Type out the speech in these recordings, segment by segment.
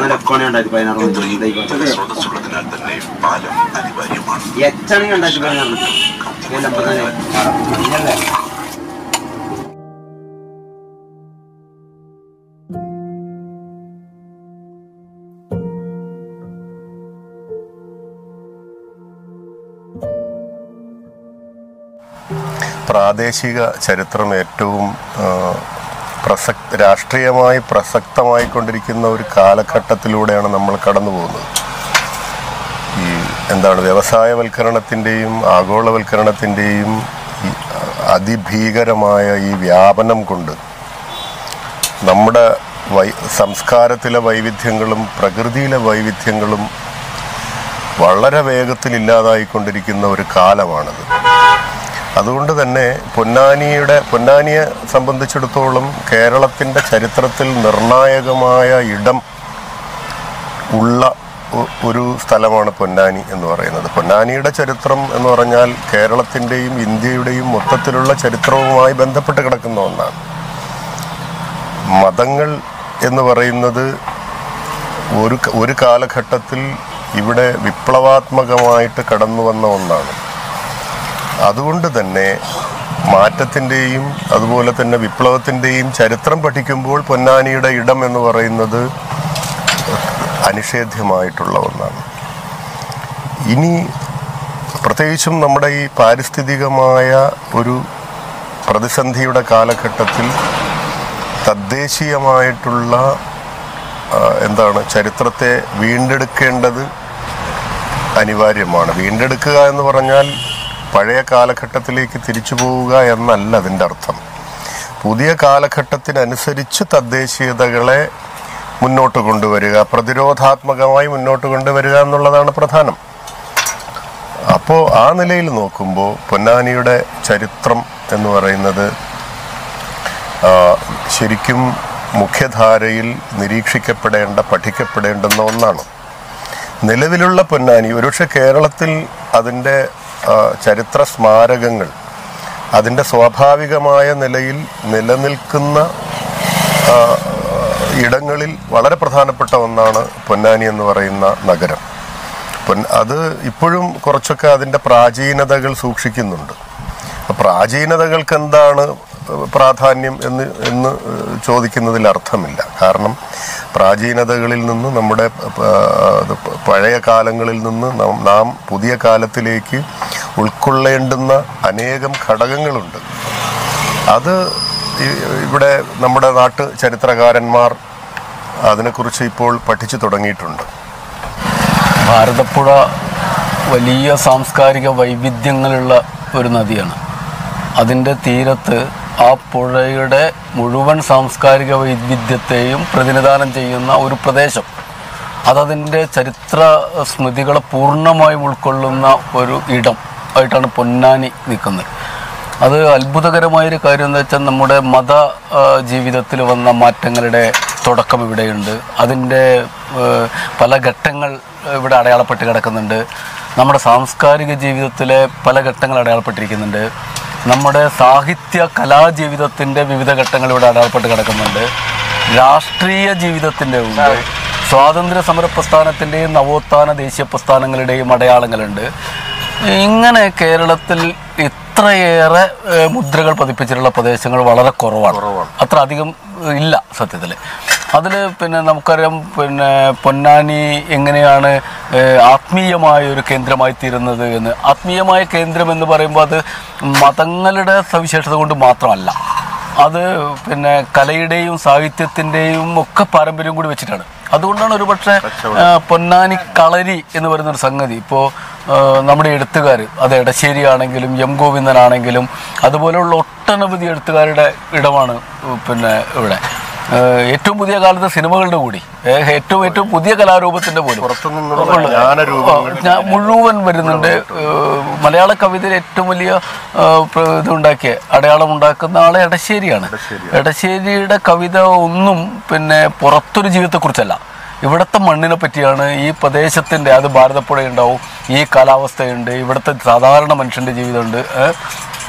ലക്കോണി രണ്ടായിരത്തി പതിനാറ് സ്രോതസ്സുള്ളതിനാൽ തന്നെ പാലം അനിവാര്യമാണ് എച്ചാണെങ്കിൽ രണ്ടായിരത്തി പതിനാറ് ഞാൻ അമ്പതാം മഞ്ഞല്ലേ പ്രാദേശിക ചരിത്രം ഏറ്റവും ആ, പ്രസക്ത രാഷ്ട്രീയമായി പ്രസക്തമായിക്കൊണ്ടിരിക്കുന്ന ഒരു കാലഘട്ടത്തിലൂടെയാണ് നമ്മൾ കടന്നു പോകുന്നത് ഈ എന്താണ് വ്യവസായവൽക്കരണത്തിൻ്റെയും ആഗോളവൽക്കരണത്തിൻ്റെയും ഈ അതിഭീകരമായ ഈ വ്യാപനം കൊണ്ട് നമ്മുടെ വൈ സംസ്കാരത്തിലെ വൈവിധ്യങ്ങളും പ്രകൃതിയിലെ വൈവിധ്യങ്ങളും വളരെ വേഗത്തിൽ ഇല്ലാതായിക്കൊണ്ടിരിക്കുന്ന ഒരു കാലമാണിത് അതുകൊണ്ട് തന്നെ പൊന്നാനിയുടെ പൊന്നാനിയെ സംബന്ധിച്ചിടത്തോളം കേരളത്തിൻ്റെ ചരിത്രത്തിൽ നിർണായകമായ ഇടം ഉള്ള ഒ- ഒരു സ്ഥലമാണ് പൊന്നാനി എന്ന് പറയുന്നത് പൊന്നാനിയുടെ ചരിത്രം എന്ന് പറഞ്ഞാൽ കേരളത്തിൻ്റെയും ഇന്ത്യയുടെയും മൊത്തത്തിലുള്ള ചരിത്രവുമായി ബന്ധപ്പെട്ട് കിടക്കുന്ന ഒന്നാണ് മതങ്ങൾ എന്ന് പറയുന്നത് ഒരു ക- ഒരു കാലഘട്ടത്തിൽ ഇവിടെ വിപ്ലവാത്മകമായിട്ട് കടന്നു വന്ന ഒന്നാണ് അതുകൊണ്ട് തന്നെ മാറ്റത്തിൻ്റെയും അതുപോലെ തന്നെ വിപ്ലവത്തിൻ്റെയും ചരിത്രം പഠിക്കുമ്പോൾ പൊന്നാനിയുടെ ഇടം എന്ന് പറയുന്നത് അനിഷേധ്യമായിട്ടുള്ള ഒന്നാണ് ഇനി പ്രത്യേകിച്ചും നമ്മുടെ ഈ പാരിസ്ഥിതികമായ ഒരു പ്രതിസന്ധിയുടെ കാലഘട്ടത്തിൽ തദ്ദേശീയമായിട്ടുള്ള ആ, എന്താണ് ചരിത്രത്തെ വീണ്ടെടുക്കേണ്ടത് അനിവാര്യമാണ് വീണ്ടെടുക്കുക എന്ന് പറഞ്ഞാൽ പഴയ കാലഘട്ടത്തിലേക്ക് തിരിച്ചു പോവുക എന്നല്ല അതിൻ്റെ അർത്ഥം പുതിയ കാലഘട്ടത്തിനനുസരിച്ച് തദ്ദേശീയതകളെ മുന്നോട്ട് കൊണ്ടുവരിക പ്രതിരോധാത്മകമായി മുന്നോട്ട് കൊണ്ടുവരിക എന്നുള്ളതാണ് പ്രധാനം അപ്പോൾ ആ നിലയിൽ നോക്കുമ്പോൾ പൊന്നാനിയുടെ ചരിത്രം എന്ന് പറയുന്നത് ആ, ശരിക്കും മുഖ്യധാരയിൽ നിരീക്ഷിക്കപ്പെടേണ്ട പഠിക്കപ്പെടേണ്ടുന്ന ഒന്നാണ് നിലവിലുള്ള പൊന്നാനി ഒരുപക്ഷെ കേരളത്തിൽ അതിൻ്റെ ആ, ചരിത്ര സ്മാരകങ്ങൾ അതിൻ്റെ സ്വാഭാവികമായ നിലയിൽ നിലനിൽക്കുന്ന ആ, ഇടങ്ങളിൽ വളരെ പ്രധാനപ്പെട്ട ഒന്നാണ് പൊന്നാനി എന്ന് പറയുന്ന നഗരം പൊൻ അത് ഇപ്പോഴും കുറച്ചൊക്കെ അതിൻ്റെ പ്രാചീനതകൾ സൂക്ഷിക്കുന്നുണ്ട് അപ്പോൾ പ്രാചീനതകൾക്ക് എന്താണ് പ്രാധാന്യം എന്ന് എന്ന് ചോദിക്കുന്നതിൽ അർത്ഥമില്ല കാരണം പ്രാചീനതകളിൽ നിന്ന് നമ്മുടെ ആ, അത് പഴയ കാലങ്ങളിൽ നിന്ന് നാം- നാം പുതിയ കാലത്തിലേക്ക് ഉൾക്കൊള്ളേണ്ടുന്ന അനേകം ഘടകങ്ങളുണ്ട് അത് ഈ- ഇവിടെ നമ്മുടെ നാട്ട് ചരിത്രകാരന്മാർ അതിനെക്കുറിച്ച് ഇപ്പോൾ പഠിച്ചു തുടങ്ങിയിട്ടുണ്ട് ഭാരതപ്പുഴ വലിയ സാംസ്കാരിക വൈവിധ്യങ്ങളുള്ള ഒരു നദിയാണ് അതിൻ്റെ തീരത്ത് ആ പുഴയുടെ മുഴുവൻ സാംസ്കാരിക വൈവിധ്യത്തെയും പ്രതിനിധാനം ചെയ്യുന്ന ഒരു പ്രദേശം അതതിൻ്റെ ചരിത്ര സ്മൃതികളെ പൂർണ്ണമായും ഉൾക്കൊള്ളുന്ന ഒരു ഇടം ആയിട്ടാണ് പൊന്നാനി നിൽക്കുന്നത് അത് അത്ഭുതകരമായൊരു കാര്യം എന്താ വെച്ചാൽ നമ്മുടെ മത ആ, ജീവിതത്തിൽ വന്ന മാറ്റങ്ങളുടെ തുടക്കം ഇവിടെയുണ്ട് അതിൻ്റെ ഏഹ്, പല ഘട്ടങ്ങൾ ഇവിടെ അടയാളപ്പെട്ട് കിടക്കുന്നുണ്ട് നമ്മുടെ സാംസ്കാരിക ജീവിതത്തിലെ പല ഘട്ടങ്ങൾ അടയാളപ്പെട്ടിരിക്കുന്നുണ്ട് നമ്മുടെ സാഹിത്യ കലാജീവിതത്തിൻ്റെ വിവിധ ഘട്ടങ്ങൾ ഇവിടെ അടയാളപ്പെട്ട് കിടക്കുന്നുണ്ട് രാഷ്ട്രീയ ജീവിതത്തിൻ്റെ ഉണ്ട് സ്വാതന്ത്ര്യ സമര പ്രസ്ഥാനത്തിൻ്റെയും നവോത്ഥാന ദേശീയ പ്രസ്ഥാനങ്ങളുടെയും അടയാളങ്ങളുണ്ട് ഇങ്ങനെ കേരളത്തിൽ ഇത്രയേറെ ഏഹ്, മുദ്രകൾ പതിപ്പിച്ചിട്ടുള്ള പ്രദേശങ്ങൾ വളരെ കുറവാണ് അത്ര അധികം ഏഹ്, ഇല്ല സത്യത്തിൽ അതിൽ പിന്നെ നമുക്കറിയാം പിന്നെ പൊന്നാനി എങ്ങനെയാണ് ഏഹ്, ആത്മീയമായ ഒരു കേന്ദ്രമായി തീരുന്നത് എന്ന് ആത്മീയമായ കേന്ദ്രം എന്ന് പറയുമ്പോൾ അത് മതങ്ങളുടെ സവിശേഷത കൊണ്ട് മാത്രമല്ല അത് പിന്നെ കലയുടെയും സാഹിത്യത്തിൻ്റെയും ഒക്കെ പാരമ്പര്യം കൂടി വെച്ചിട്ടാണ് അതുകൊണ്ടാണ് ഒരുപക്ഷെ ആ, പൊന്നാനി കളരി എന്ന് പറയുന്ന ഒരു സംഗതി ഇപ്പോൾ നമ്മുടെ എഴുത്തുകാർ അത് എടശ്ശേരി ആണെങ്കിലും എം ഗോവിന്ദനാണെങ്കിലും അതുപോലെയുള്ള ഒട്ടനവധി എഴുത്തുകാരുടെ ഇടമാണ് ഉം, പിന്നെ ഇവിടെ ആ, ഏറ്റവും പുതിയ കാലത്തെ സിനിമകളുടെ കൂടി ഏ, ഏറ്റവും ഏറ്റവും പുതിയ കലാരൂപത്തിന്റെ പോലും പുറത്തുനിന്നുള്ള ജ്ഞാനരൂപങ്ങൾ ഞാൻ മുഴുവൻ വരുന്നുണ്ട് ഏഹ് മലയാള കവിതയിൽ ഏറ്റവും വലിയ ഏഹ് പ്ര- ഇതുണ്ടാക്കിയ അടയാളം ഉണ്ടാക്കുന്ന ആളെ എടശ്ശേരിയാണ് എടശ്ശേരിയുടെ കവിത ഒന്നും പിന്നെ പുറത്തൊരു ജീവിതത്തെക്കുറിച്ചല്ല ഇവിടുത്തെ മണ്ണിനെ പറ്റിയാണ് ഈ പ്രദേശത്തിൻ്റെ അത് ഭാരതപ്പുഴ ഉണ്ടാവും ഈ കാലാവസ്ഥയുണ്ട് ഇവിടുത്തെ സാധാരണ മനുഷ്യൻ്റെ ജീവിതമുണ്ട് ഏഹ്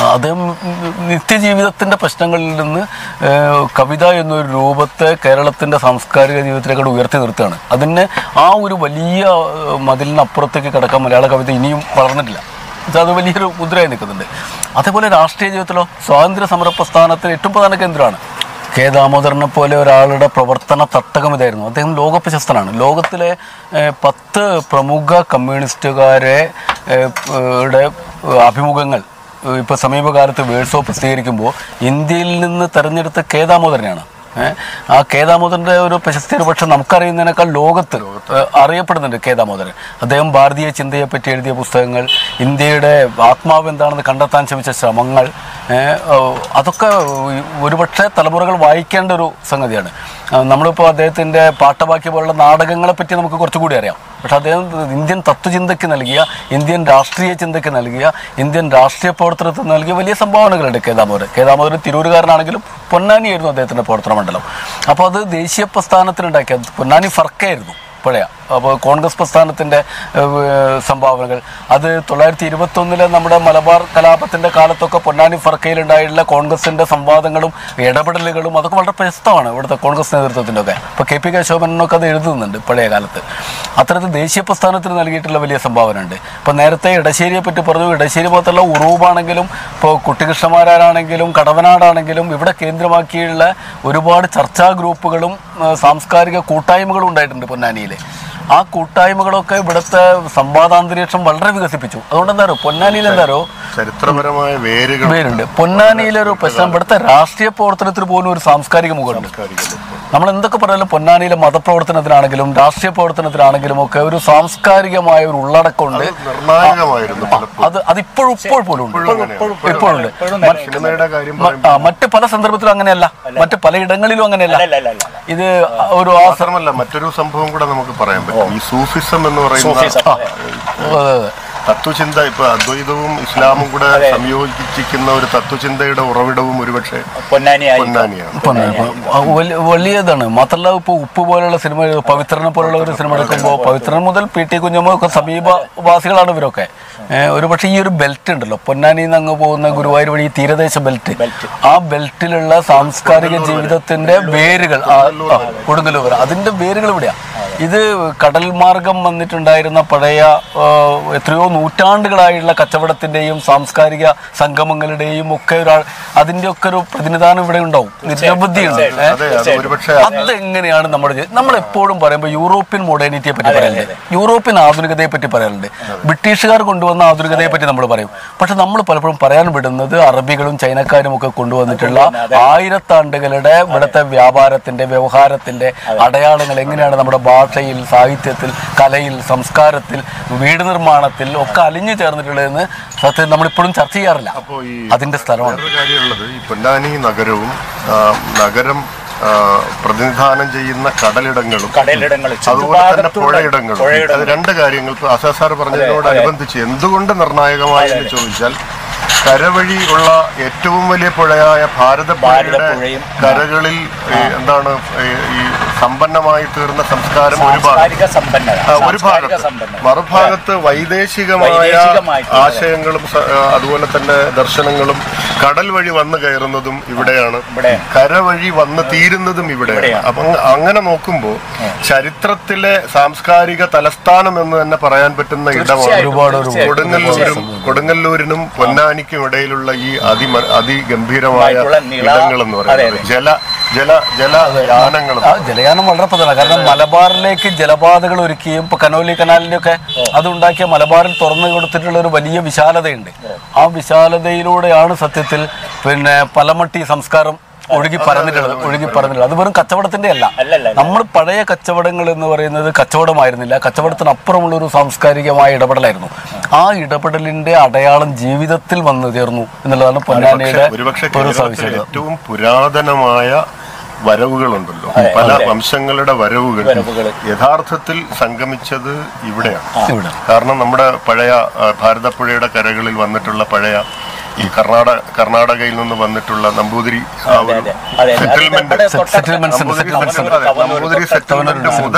അദ്ദേഹം നിത്യജീവിതത്തിന്റെ പ്രശ്നങ്ങളിൽ നിന്ന് ഏഹ്, കവിത എന്നൊരു രൂപത്തെ കേരളത്തിന്റെ സാംസ്കാരിക ജീവിതത്തിലേക്ക് ഉയർത്തി നിർത്തുകയാണ് അതിന് ആ ഒരു വലിയ ഏഹ്, മതിലിനപ്പുറത്തേക്ക് കിടക്കാൻ മലയാള കവിത ഇനിയും വളർന്നിട്ടില്ല ഇത് അത് വലിയൊരു മുദ്രയായി നിൽക്കുന്നുണ്ട് അതേപോലെ രാഷ്ട്രീയ ജീവിതത്തിലോ സ്വാതന്ത്ര്യ സമര പ്രസ്ഥാനത്തിന് ഏറ്റവും പ്രധാന കേന്ദ്രമാണ് കെ ദാമോദരനെ പോലെ ഒരാളുടെ പ്രവർത്തന തട്ടകം ഇതായിരുന്നു അദ്ദേഹം ലോക പ്രശസ്തനാണ് ലോകത്തിലെ ഏഹ്, പത്ത് പ്രമുഖ കമ്മ്യൂണിസ്റ്റുകാരെ ഏഹ്, യുടെ അഭിമുഖങ്ങൾ ഏഹ്, ഇപ്പൊ സമീപകാലത്ത് വേഴ്സോ പ്രസിദ്ധീകരിക്കുമ്പോൾ ഇന്ത്യയിൽ നിന്ന് തെരഞ്ഞെടുത്ത കെ ദാമോദരനെയാണ് ഏഹ്, ആ കെ ദാമോദരന്റെ ഒരു പ്രശസ്തി ഒരു പക്ഷെ നമുക്കറിയുന്നതിനേക്കാൾ ലോകത്ത് ഏഹ്, അറിയപ്പെടുന്നുണ്ട് കെ ദാമോദരൻ അദ്ദേഹം ഭാരതീയ ചിന്തയെ പറ്റി എഴുതിയ പുസ്തകങ്ങൾ ഇന്ത്യയുടെ ആത്മാവ് എന്താണെന്ന് കണ്ടെത്താൻ ശ്രമിച്ച ശ്രമങ്ങൾ ഏഹ്, ഏഹ്, അതൊക്കെ ഒരുപക്ഷെ തലമുറകൾ വായിക്കേണ്ട ഒരു സംഗതിയാണ് ആ, നമ്മളിപ്പോൾ അദ്ദേഹത്തിന്റെ പാട്ടബാക്കി പോലുള്ള നാടകങ്ങളെ പറ്റി നമുക്ക് കുറച്ചുകൂടി അറിയാം പക്ഷെ അദ്ദേഹം ഇന്ത്യൻ തത്വചിന്തയ്ക്ക് നൽകിയ ഇന്ത്യൻ രാഷ്ട്രീയ ചിന്തയ്ക്ക് നൽകിയ ഇന്ത്യൻ രാഷ്ട്രീയ പ്രവർത്തനത്തിന് നൽകിയ വലിയ സംഭാവനകളുണ്ട് കെ ദാമോദരൻ കെ ദാമോദരൻ തിരൂരുകാരനാണെങ്കിലും പൊന്നാനിയായിരുന്നു അദ്ദേഹത്തിന്റെ പ്രവർത്തന മണ്ഡലം അപ്പോൾ അത് ദേശീയ പ്രസ്ഥാനത്തിനുണ്ടാക്കിയ പൊന്നാനി ഫർക്കായിരുന്നു പഴയ അപ്പോൾ കോൺഗ്രസ് പ്രസ്ഥാനത്തിന്റെ ഏഹ്, സംഭാവനകൾ അത് തൊള്ളായിരത്തി ഇരുപത്തി ഒന്നിലെ നമ്മുടെ മലബാർ കലാപത്തിന്റെ കാലത്തൊക്കെ പൊന്നാനി ഫർക്കയിലുണ്ടായിട്ടുള്ള കോൺഗ്രസിന്റെ സംവാദങ്ങളും ഇടപെടലുകളും അതൊക്കെ വളരെ പ്രശസ്തമാണ് ഇവിടുത്തെ കോൺഗ്രസ് നേതൃത്വത്തിൻ്റെ ഒക്കെ ഇപ്പോൾ കെ പി കേശവനൊക്കെ അത് എഴുതുന്നുണ്ട് പഴയ കാലത്ത് അത്തരത്തിൽ ദേശീയ പ്രസ്ഥാനത്തിന് നൽകിയിട്ടുള്ള വലിയ സംഭാവന ഉണ്ട് ഇപ്പം നേരത്തെ ഇടശ്ശേരിയെ പറ്റി പറഞ്ഞു ഇടശ്ശേരി മാത്രമല്ല ഉറൂബാണെങ്കിലും ഇപ്പോൾ കുട്ടികൃഷ്ണമാരാണെങ്കിലും കടവനാടാണെങ്കിലും ഇവിടെ കേന്ദ്രമാക്കിയുള്ള ഒരുപാട് ചർച്ചാ ഗ്രൂപ്പുകളും ആ, സാംസ്കാരിക കൂട്ടായ്മകളും ഉണ്ടായിട്ടുണ്ട് പൊന്നാനിയിൽ ആ കൂട്ടായ്മകളൊക്കെ ഇവിടുത്തെ സംവാദാന്തരീക്ഷം വളരെ വികസിപ്പിച്ചു അതുകൊണ്ട് എന്താ പറയുക പൊന്നാനിയിൽ എന്താ പറയുക ചരിത്രപരമായ വേരുകൾ പേരുണ്ട് പൊന്നാനിയിലൊരു പ്രശ്നം ഇവിടുത്തെ രാഷ്ട്രീയ പ്രവർത്തനത്തിന് പോലും ഒരു സാംസ്കാരിക മുഖമുണ്ട് നമ്മൾ എന്തൊക്കെ പറഞ്ഞാലും പൊന്നാനിയിലെ മതപ്രവർത്തനത്തിനാണെങ്കിലും രാഷ്ട്രീയ പ്രവർത്തനത്തിനാണെങ്കിലും ഒക്കെ ഒരു സാംസ്കാരികമായ ഒരു ഉള്ളടക്കമുണ്ട് നിർണായകമായിരുന്നു പലപ്പോഴും അത് അതിപ്പോഴും ഇപ്പോൾ പോലും ഉണ്ട് ഇപ്പോഴും ഉണ്ട് സിനിമയുടെ കാര്യം മ- ആ, മറ്റ് പല സന്ദർഭത്തിലും അങ്ങനെയല്ല മറ്റ് പലയിടങ്ങളിലും അങ്ങനെയല്ല ഇത് ഒരു ആ മാത്രമല്ല മറ്റൊരു സംഭവം കൂടെ നമുക്ക് പറയാൻ പറ്റും ഈ സൂഫിസം എന്ന് പറയുന്ന ആ, അതെ, അതെ. തത്വചിന്ത ഇപ്പൊ അദ്വൈതവും ഇസ്ലാമും കൂടെ സംയോജിച്ചിരിക്കുന്ന ഒരു തത്വചിന്തയുടെ ഉറവിടവും ഒരുപക്ഷെ പൊന്നാനിയായി പൊന്നാനിയാണ് പൊന്നാനി. ആ, വലിയ- വലിയതാണ് മാത്രമല്ല ഇപ്പോൾ ഉപ്പ് പോലുള്ള സിനിമ പവിത്രനെ പോലുള്ള ഒരു സിനിമ എടുക്കുമ്പോൾ പവിത്രൻ മുതൽ പി ടി കുഞ്ഞമ്മ ഒക്കെ സമീപവാസികളാണ് ഇവരൊക്കെ ഏഹ്, ഒരു പക്ഷേ ഈ ഒരു ബെൽറ്റ് ഉണ്ടല്ലോ പൊന്നാനിയിൽ നിന്ന് അങ്ങ് പോകുന്ന ഗുരുവായൂർ വഴി ഈ തീരദേശ ബെൽറ്റ് ആ ബെൽറ്റിലുള്ള സാംസ്കാരിക ജീവിതത്തിന്റെ വേരുകൾ ആ, ആ, കൊടുങ്ങല്ലൂർ അതിന്റെ വേരുകൾ ഇവിടെയാ ഇത് കടൽ മാർഗം വന്നിട്ടുണ്ടായിരുന്ന പഴയ ആ, എത്രയോ നൂറ്റാണ്ടുകളായുള്ള കച്ചവടത്തിന്റെയും സാംസ്കാരിക സംഗമങ്ങളുടെയും ഒക്കെ ഒരു അതിന്റെ ഒക്കെ ഒരു പ്രതിനിധാനം ഇവിടെ ഉണ്ടാവും നിരവധിയുണ്ട് ഏ? അതെ അത് ഒരുപക്ഷെ അതെങ്ങനെയാണ് നമ്മുടെ ജി- നമ്മൾ എപ്പോഴും പറയുമ്പോൾ യൂറോപ്യൻ മോഡേണിറ്റിയെ പറ്റി പറയലുണ്ട് യൂറോപ്യൻ ആധുനികതയെ പറ്റി പറയലുണ്ട് ബ്രിട്ടീഷുകാർ കൊണ്ടുവന്ന ആധുനികതയെ പറ്റി നമ്മൾ പറയും പക്ഷെ നമ്മൾ പലപ്പോഴും പറയാൻ വിടുന്നത് അറബികളും ചൈനക്കാരും ഒക്കെ കൊണ്ടുവന്നിട്ടുള്ള ആയിരത്താണ്ടുകളുടെ ഇവിടുത്തെ വ്യാപാരത്തിന്റെ വ്യവഹാരത്തിന്റെ അടയാളങ്ങൾ എങ്ങനെയാണ് നമ്മുടെ ഭാഷയിൽ സാഹിത്യത്തിൽ കലയിൽ സംസ്കാരത്തിൽ വീട് നിർമ്മാണത്തിൽ ഒക്കെ അലിഞ്ഞു ചേർന്നിട്ടുള്ളതെന്ന് സത്യത്തിൽ നമ്മളിപ്പോഴും ചർച്ച ചെയ്യാറില്ല അപ്പോ ഈ അതിന്റെ സ്ഥലമാണ് വേറൊരു കാര്യമുള്ളത് ഈ പൊന്നാനി നഗരവും ആ, നഗരം ആ, പ്രതിനിധാനം ചെയ്യുന്ന കടലിടങ്ങളും കടലിടങ്ങൾ അതുപോലെ തന്നെ പുഴയിടങ്ങളും അത് രണ്ട് കാര്യങ്ങൾ ഇപ്പൊ അസാ സാർ പറഞ്ഞതിനോടനുബന്ധിച്ച് എന്തുകൊണ്ട് നിർണായകമായി എന്ന് ചോദിച്ചാൽ കരവഴി ഉള്ള ഏറ്റവും വലിയ പുഴയായ ഭാരതപ്പുഴയുടെ ഭാരതപ്പുഴയും, കരകളിൽ ഈ എന്താണ് ഈ- ഈ സമ്പന്നമായി തീർന്ന സംസ്കാരം ഒരു ഭാഗം സാംസ്കാരിക സമ്പന്നത ആ, ഒരു സാംസ്കാരിക ഭാഗത്ത് സമ്പന്നത മറുഭാഗത്ത് വൈദേശികമായ വൈദേശികമായിട്ടുള്ള ആശയങ്ങളും സ- ആ, അതുപോലെ തന്നെ ദർശനങ്ങളും കടൽ വഴി വന്നു കയറുന്നതും ഇവിടെയാണ് ഇവിടെ. കര വഴി വന്ന് തീരുന്നതും ഇവിടെയാണ് ഇവിടെയാണ്. അപ്പൊ അങ്ങ- അങ്ങനെ നോക്കുമ്പോൾ ചരിത്രത്തിലെ സാംസ്കാരിക തലസ്ഥാനം എന്ന് തന്നെ പറയാൻ പറ്റുന്ന ഇടമാണ് ഒരുപാട് ഒരു കൊടുങ്ങല്ലൂരും കൊടുങ്ങല്ലൂരിനും പൊന്നാനിക്കും ഇടയിലുള്ള ഈ അതി അതിഗംഭീരമായ ആയിട്ടുള്ള നീള- ഇടങ്ങൾ എന്ന് അതെ, പറയുന്നത് അതെ. ജല ജല ജലയാനങ്ങളും ആ ജലയാനം വളരെ പ്രധാനമാണ് കാരണം മലബാറിലേക്ക് ജലപാതകൾ ഒരുക്കിയും ഇപ്പൊ കനോലി കനാലിന്റെ ഒക്കെ അതുണ്ടാക്കിയ മലബാറിൽ തുറന്നു കൊടുത്തിട്ടുള്ള ഒരു വലിയ വിശാലതയുണ്ട് ആ വിശാലതയിലൂടെയാണ് സത്യത്തിൽ പിന്നെ പലമട്ടി സംസ്കാരം ഒഴുകി പറഞ്ഞിട്ടുള്ളത് ഒഴുകി പറഞ്ഞിട്ടുള്ളത് അത് വെറും കച്ചവടത്തിന്റെ അല്ല അല്ലല്ല. നമ്മൾ പഴയ കച്ചവടങ്ങൾ എന്ന് പറയുന്നത് കച്ചവടമായിരുന്നില്ല കച്ചവടത്തിനപ്പുറമുള്ള ഒരു സാംസ്കാരികമായ ഇടപെടലായിരുന്നു ആ ഇടപെടലിന്റെ അടയാളം ജീവിതത്തിൽ വന്നു ചേർന്നു എന്നുള്ളതാണ് പൊന്നാനിയുടെ ഒരുപക്ഷെ ഒരു കേരളത്തിലെ സവിശേഷത ഏറ്റവും പുരാതനമായ വരവുകളുണ്ടല്ലോ പല വംശങ്ങളുടെ വരവുകൾ വരവുകള്. യഥാർത്ഥത്തിൽ സംഗമിച്ചത് ഇവിടെയാണ് ഇവിടെ കാരണം നമ്മുടെ പഴയ ആ, ഭാരതപ്പുഴയുടെ കരകളിൽ വന്നിട്ടുള്ള പഴയ ഈ കർണാടക കർണാടകയിൽ നിന്ന് വന്നിട്ടുള്ള നമ്പൂതിരി ആ ഒരു അതെ, അതെ. അത് സെറ്റിൽമെന്റ് ഇവിടെ തൊട്ടടുത്ത സെറ്റിൽമെന്റ്സ് ഉണ്ട്, നമ്പൂതിരി സെറ്റിൽമെന്റ്സ് ഉണ്ട്. സെറ്റിൽമെന്റ്, അതെ, നമ്പൂതിരി സെറ്റിൽമെന്റ് മുതൽ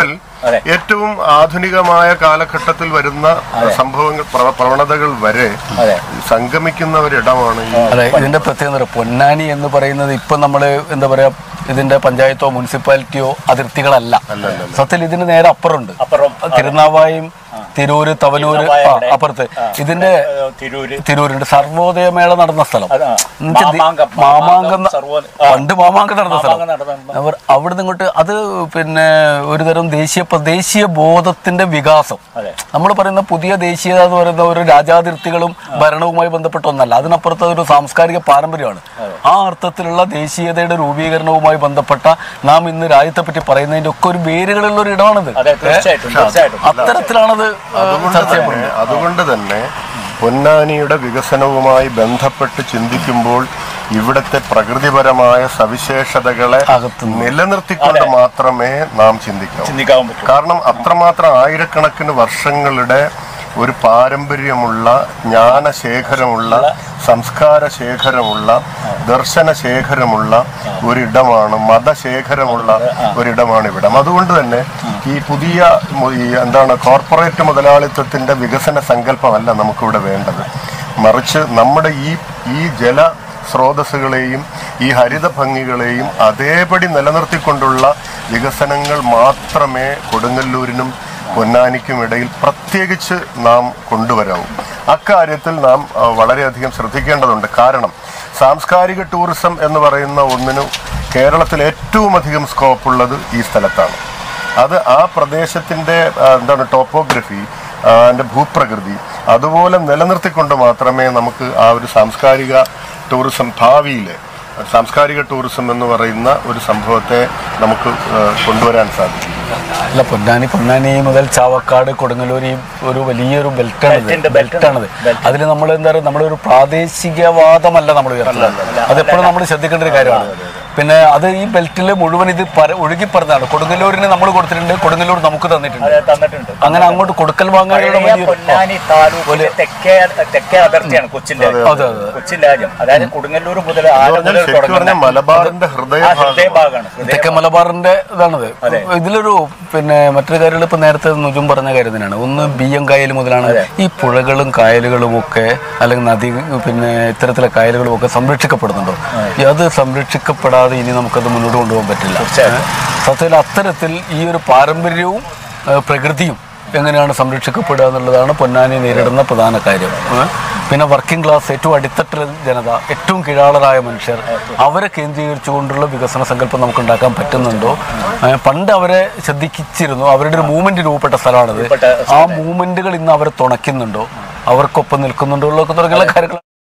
അതെ. ഏറ്റവും ആധുനികമായ കാലഘട്ടത്തിൽ വരുന്ന സംഭവങ്ങൾ പ്രവ- പ്രവണതകൾ വരെ അതെ. സംഗമിക്കുന്ന ഒരിടമാണ് ഈ അതെ ഇതിന്റെ പ്രത്യേകത എന്താ പറയുക, പൊന്നാനി എന്ന് പറയുന്നത് ഇപ്പൊ നമ്മള് എന്താ പറയാ ഇതിന്റെ പഞ്ചായത്തോ മുനിസിപ്പാലിറ്റിയോ അതിർത്തികളല്ല സത്യത്തിൽ ഇതിന് നേരെ അപ്പുറമുണ്ട് അപ്പുറം തിരുനാവായും തിരൂര് തവനൂര് തിരുനാവായ ആ, അവിടെ. അപ്പുറത്ത് ആ. ഇതിന്റെ ഏഹ് തിരൂര് തിരൂരുണ്ട് സർവോദയ മേള നടന്ന സ്ഥലം അത് ആ. എന്നുവെച്ചാ ദി- മാമാങ്കം, മാമാങ്കം മാമാങ്കം ന- സർവ്വ- ആ. പണ്ട് മാമാങ്കം നടന്ന സ്ഥലം മാമാങ്കം നടന്ന- അവർ അവിടുന്ന് ഇങ്ങോട്ട് അത് പിന്നെ ഒരുതരം ദേശീയ പ- ദേശീയ ബോധത്തിന്റെ വികാസം അതെ. നമ്മൾ പറയുന്ന പുതിയ ദേശീയത എന്ന് പറയുന്ന ഒരു രാജാതിർത്തികളും ഭരണവുമായി ബന്ധപ്പെട്ട ഒന്നല്ല അതിനപ്പുറത്ത് ഒരു സാംസ്കാരിക പാരമ്പര്യമാണ് ആ അർത്ഥത്തിലുള്ള ദേശീയതയുടെ രൂപീകരണവുമായി ബന്ധപ്പെട്ട നാം ഇന്ന് രാജ്യത്തെ പറ്റി പറയുന്നതിന്റെ ഒക്കെ ഒരു വേരുകളുള്ള ഒരു ഇടമാണിത് അതെ തീർച്ചയായിട്ടും തീർച്ചയായിട്ടും അത്തരത്തിലാണത് അതുകൊണ്ട് ചർച്ച തന്നെ അതുകൊണ്ട് തന്നെ പൊന്നാനിയുടെ വികസനവുമായി ബന്ധപ്പെട്ട് ചിന്തിക്കുമ്പോൾ ഇവിടുത്തെ പ്രകൃതിപരമായ സവിശേഷതകളെ അകത്ത് നിലനിർത്തിക്കൊണ്ട് മാത്രമേ നാം ചിന്തിക്കാവൂ ചിന്തിക്കാൻ പറ്റും കാരണം അത്രമാത്രം ആയിരക്കണക്കിന് വർഷങ്ങളുടെ ഒരു പാരമ്പര്യമുള്ള ജ്ഞാനശേഖരമുള്ള സംസ്കാര ശേഖരമുള്ള ദർശന ശേഖരമുള്ള ഒരിടമാണ് മതശേഖരമുള്ള ഒരിടമാണ് ഇവിടം അതുകൊണ്ട് തന്നെ ഈ പുതിയ മു- ഈ എന്താണ് കോർപ്പറേറ്റ് മുതലാളിത്തത്തിന്റെ വികസന സങ്കല്പമല്ല നമുക്കിവിടെ വേണ്ടത് മറിച്ച് നമ്മുടെ ഈ ഈ ജല സ്രോതസ്സുകളെയും ഈ ഹരിത ഭംഗികളെയും അതേപടി നിലനിർത്തിക്കൊണ്ടുള്ള വികസനങ്ങൾ മാത്രമേ കൊടുങ്ങല്ലൂരിനും പൊന്നാനിക്കും ഇടയിൽ പ്രത്യേകിച്ച് നാം കൊണ്ടുവരാവൂ അക്കാര്യത്തിൽ നാം ആ, വളരെയധികം ശ്രദ്ധിക്കേണ്ടതുണ്ട് കാരണം സാംസ്കാരിക ടൂറിസം എന്ന് പറയുന്ന ഒന്നിന് കേരളത്തിൽ ഏറ്റവും അധികം സ്കോപ്പുള്ളത് ഈ സ്ഥലത്താണ് അത് ആ പ്രദേശത്തിൻ്റെ ആ, എന്താണ് ടോപ്പോഗ്രഫി അതിൻ്റെ ഭൂപ്രകൃതി അതുപോലെ നിലനിർത്തിക്കൊണ്ട് മാത്രമേ നമുക്ക് ആ ഒരു സാംസ്കാരിക ടൂറിസം ഭാവിയിൽ സാംസ്കാരിക ടൂറിസം എന്ന് പറയുന്ന ഒരു സംഭവത്തെ നമുക്ക് ആ, കൊണ്ടുവരാൻ സാധിക്കും അല്ല പൊന്നാനി പൊന്നാനി മുതൽ ചാവക്കാട് കൊടുങ്ങല്ലൂർ ഈ ഒരു വലിയൊരു ബെൽറ്റാണിത് ബെൽറ്റുണ്ട്, ബെൽറ്റുണ്ട്. ബെൽറ്റാണിത് അതിൽ നമ്മൾ എന്താ പറയുക നമ്മുടെ ഒരു പ്രാദേശികവാദമല്ല നമ്മൾ ഉയർത്തുന്നത് അതെപ്പോഴും നമ്മൾ ശ്രദ്ധിക്കേണ്ട ഒരു കാര്യമാണ് പിന്നെ അത് ഈ ബെൽറ്റിൽ മുഴുവൻ ഇത് പര- ഒഴുകിപ്പറഞ്ഞാണ് കൊടുങ്ങല്ലൂരിന് നമ്മൾ കൊടുത്തിട്ടുണ്ട് കൊടുങ്ങല്ലൂർ നമുക്ക് തന്നിട്ടുണ്ട് അതെ തന്നിട്ടുണ്ട് അങ്ങനെ അങ്ങോട്ട് കൊടുക്കൽ വാങ്ങാനുള്ള പഴയ വലിയൊരു പൊന്നാനി താലൂക്കിലെ തെക്കേ തെക്കേ അതിർത്തിയാണ് കൊച്ചിന്റെ അതെ, അതെ. കൊച്ചിന്റെ രാജ്യം അതായത് കൊടുങ്ങല്ലൂർ മുതൽ എന്ന് ആല പറഞ്ഞാൽ മുതൽ ശരിക്കും പറഞ്ഞാൽ തുടങ്ങുന്ന മലബാറിന്റെ ആ ഹൃദയഭാഗം ഹൃദയഭാഗമാണ് ഹൃദയ തെക്കേ മലബാറിന്റെ ഇതാണത് ഇതിലൊരു പിന്നെ മറ്റൊരു കാര്യം ഇപ്പൊ നേരത്തെ നുജും പറഞ്ഞ കാര്യം തന്നെയാണ് ഒന്ന് ബിയ്യം കായൽ മുതലാണ് ഈ പുഴകളും കായലുകളും ഒക്കെ അല്ലെങ്കിൽ നദി പിന്നെ ഇത്തരത്തിലെ കായലുകളും ഒക്കെ സംരക്ഷിക്കപ്പെടുന്നുണ്ടോ ഈ അത് സംരക്ഷിക്കപ്പെടാതെ ഇനി നമുക്കത് മുന്നോട്ട് കൊണ്ടുപോകാൻ പറ്റില്ല തീർച്ചയായിട്ടും. സത്യത്തിൽ അത്തരത്തിൽ ഈ ഒരു പാരമ്പര്യവും ഏഹ്, പ്രകൃതിയും എങ്ങനെയാണ് സംരക്ഷിക്കപ്പെടുക എന്നുള്ളതാണ് പൊന്നാനി നേരിടുന്ന പ്രധാന കാര്യം ഏഹ്? പിന്നെ വർക്കിംഗ് ക്ലാസ് ഏറ്റവും അടിത്തട്ടിലെ ജനത ഏറ്റവും കീഴാളരായ മനുഷ്യർ അവരെ കേന്ദ്രീകരിച്ചുകൊണ്ടുള്ള വികസന സങ്കല്പം നമുക്ക് ഉണ്ടാക്കാൻ പറ്റുന്നുണ്ടോ ഏഹ് പണ്ട് അവരെ ശ്രദ്ധിച്ചിരുന്നു അവരുടെ ഒരു മൂവ്മെന്റ് രൂപപ്പെട്ട സ്ഥലമാണിത് രൂപപ്പെട്ട ആ മൂവ്മെന്റുകൾ ഇന്ന് അവരെ തുണയ്ക്കുന്നുണ്ടോ അവർക്കൊപ്പം നിൽക്കുന്നുണ്ടോ എന്നൊക്കെ തുടങ്ങിയുള്ള കാര്യങ്ങൾ